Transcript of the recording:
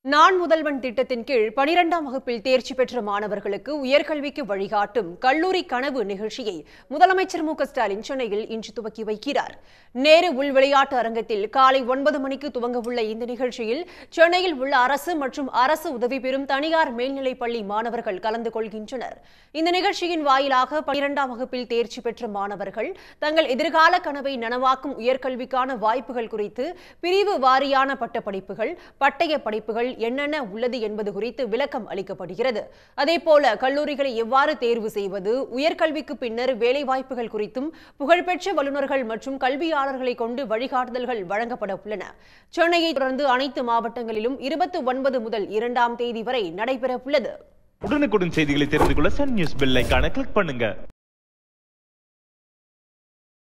நான் முதல்வன் திட்டத்தின் கீழ் பனிரெண்டாம் வகுப்பில் தேர்ச்சி பெற்ற மாணவர்களுக்கு உயர்கல்விக்கு வழிகாட்டும் கல்லூரி கனவு நிகழ்ச்சியை முதலமைச்சர் மு க ஸ்டாலின் சென்னையில் இன்று துவக்கி வைக்கிறார் நேரு உள் விளையாட்டு அரங்கத்தில் காலை ஒன்பது மணிக்கு துவங்கவுள்ள இந்த நிகழ்ச்சியில் சென்னையில் உள்ள அரசு மற்றும் அரசு உதவி பெறும் தனியார் மேல்நிலைப் பள்ளி மாணவர்கள் கலந்து கொள்கின்றனர் இந்த நிகழ்ச்சியின் வாயிலாக பனிரெண்டாம் வகுப்பில் தேர்ச்சி பெற்ற மாணவர்கள் தங்கள் எதிர்கால கனவை நனவாக்கும் உயர்கல்விக்கான வாய்ப்புகள் குறித்து பிரிவு வாரியான பட்டப்படிப்புகள் பட்டய படிப்புகள் என்னென்ன உள்ளது என்பது குறித்து விளக்கம் அளிக்கப்படுகிறது அதேபோல கல்லூரிகளை எவ்வாறு தேர்வு செய்வது உயர்கல்விக்கு பின்னர் வேலைவாய்ப்புகள் குறித்தும் புகழ்பெற்ற வல்லுநர்கள் மற்றும் கல்வியாளர்களை கொண்டு வழிகாட்டுதல்கள் வழங்கப்பட உள்ளன சென்னையை தொடர்ந்து அனைத்து மாவட்டங்களிலும் இருபத்தி ஒன்பது முதல் இரண்டாம் தேதி வரை நடைபெற உள்ளது உடனுக்குடன் செய்திகளை தெரிந்து கொள்ள சன் நியூஸ் பெல் ஐகானை கிளிக் பண்ணுங்க